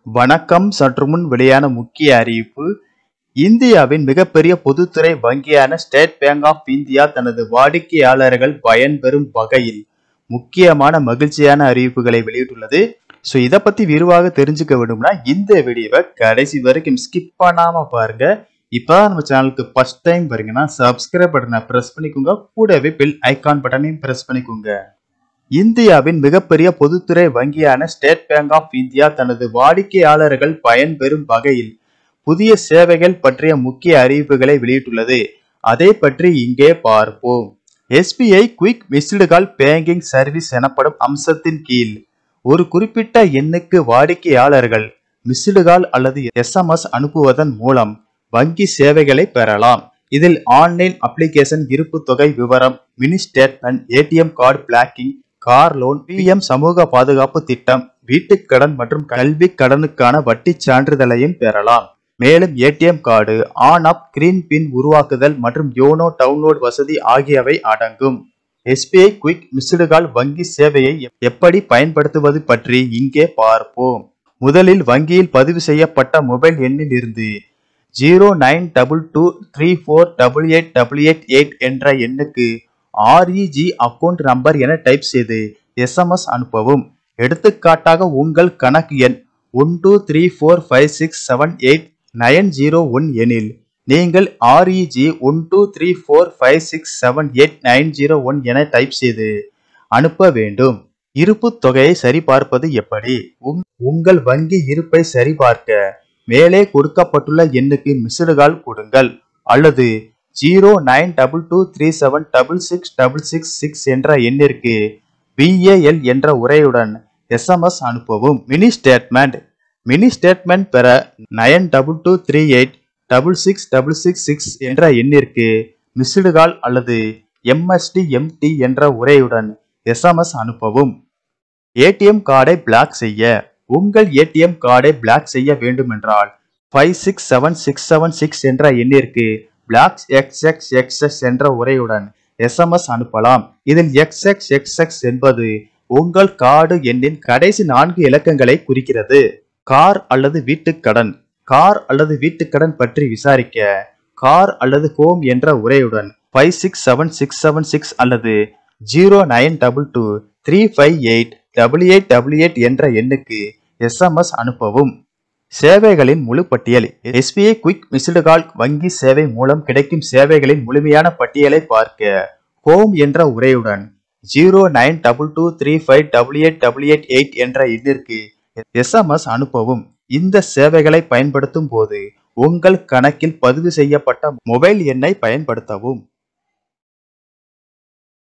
வணக்கம் சற்று முன் வெளியான முக்கிய அறிவிப்பு இந்தியாவின் மிகப்பெரிய பொதுத்துறை வங்கியான ஸ்டேட் பேங்க் ஆஃப் இந்தியா தனது வாடிக்கையாளர்கள் பயன்பெறும் வகையில் முக்கியமான மகிழ்ச்சியான அறிவிப்புகளை வெளியிட்டுள்ளது ஸோ இதை பத்தி விரிவாக தெரிஞ்சுக்க வேண்டும்னா இந்த வீடியோவை கடைசி வரைக்கும் ஸ்கிப் பண்ணாம பாருங்க இப்போ நம்ம சேனலுக்கு ஃபர்ஸ்ட் டைம் பாருங்கன்னா சப்ஸ்கிரைப் பட்டனை ப்ரெஸ் பண்ணிக்கோங்க கூடவே பில் ஐகான் பட்டனையும் ப்ரெஸ் பண்ணிக்கோங்க இந்தியாவின் மிகப்பெரிய பொதுத்துறை வங்கியான ஸ்டேட் பேங்க் ஆஃப் இந்தியா தனது வாடிக்கையாளர்கள் பயன்பெறும் வகையில் புதிய சேவைகள் பற்றிய முக்கிய அறிவிப்புகளை வெளியிட்டுள்ளது அதை பற்றி இங்கே பார்ப்போம் SBI quick missed call banking service எனப்படும் அம்சத்தின் கீழ் ஒரு குறிப்பிட்ட எண்ணுக்கு வாடிக்கையாளர்கள் மிஸ்டு கால் அல்லது எஸ்எம்எஸ் அனுப்புவதன் மூலம் வங்கி சேவைகளை பெறலாம் இதில் ஆன்லைன் அப்ளிகேஷன் இருப்பு தொகை விவரம் mini statement ATM card blocking car loan PM சமூக பாதுகாப்பு திட்டம் வீட்டுக் கடன் மற்றும் கல்வி கடனுக்கான வட்டி சான்றிதழையும் பெறலாம் மேலும் ஏடிஎம் கார்டு ஆன் அப் கிரீன் பின் உருவாக்குதல் மற்றும் யோனோ டவுன்லோட் வசதி ஆகியவை அடங்கும் எஸ்பிஐ குயிக் மிஸ்டு கால் வங்கி சேவையை எப்படி பயன்படுத்துவது பற்றி இங்கே பார்ப்போம் முதலில் வங்கியில் பதிவு செய்யப்பட்ட மொபைல் எண்ணில் இருந்து zero nine double two three four double eight double eight eight என்ற எண்ணுக்கு ஆர்இஜி அக்கவுண்ட் நம்பர் என டைப் செய்து எஸ்எம்எஸ் அனுப்பவும் எடுத்துக்காட்டாக உங்கள் கணக்கு எண் one two three four five six seven eight nine zero one எனில் நீங்கள் REG one two three four five six seven eight nine zero one என டைப் செய்து அனுப்ப வேண்டும் இருப்பு தொகையை சரிபார்ப்பது எப்படி உங்- உங்கள் வங்கி இருப்பை சரிபார்க்க மேலே கொடுக்கப்பட்டுள்ள எண்ணுக்கு மிஸ்டு கால் கொடுங்கள் அல்லது zero nine double two three seven double six double six six என்ற எண்ணிற்கு பிஏஎல் என்ற உரையுடன் எஸ்எம்எஸ் அனுப்பவும் மினி ஸ்டேட்மெண்ட் மினி ஸ்டேட்மெண்ட் பெற nine double two three eight double six double six six என்ற எண்ணிற்கு மிஸ்டு கால் அல்லது எம்எஸ்டி எம்டி என்ற உரையுடன் எஸ்எம்எஸ் அனுப்பவும் ஏடிஎம் கார்டை பிளாக் செய்ய உங்கள் ஏடிஎம் கார்டை பிளாக் செய்ய வேண்டுமென்றால் five six seven six seven six என்ற எண்ணிற்கு block X X X X என்ற உரையுடன் எஸ்எம்எஸ் அனுப்பலாம் இதில் எக்ஸ் எக்ஸ் எக்ஸ் எக்ஸ் என்பது உங்கள் கார்டு எண்ணின் கடைசி நான்கு இலக்கங்களை குறிக்கிறது கார் அல்லது வீட்டுக் கடன் கார் அல்லது வீட்டுக் கடன் பற்றி விசாரிக்க கார் அல்லது ஹோம் என்ற உரையுடன் five six seven six seven six அல்லது zero nine double two three five eight double eight double eight என்ற எண்ணுக்கு எஸ்எம்எஸ் அனுப்பவும் சேவைகளின் முழு பட்டியல் எஸ்பிஐ குயிக் மிஸ்டு கால் வங்கி சேவை மூலம் கிடைக்கும் சேவைகளின் முழுமையான பட்டியலை பார்க்க ஹோம் என்ற உரையுடன் zero nine double two three five double eight double eight eight என்ற எண்ணிற்கு எஸ்எம்எஸ் அனுப்பவும் இந்த சேவைகளை பயன்படுத்தும் போது உங்கள் கணக்கில் பதிவு செய்யப்பட்ட மொபைல் எண்ணை பயன்படுத்தவும்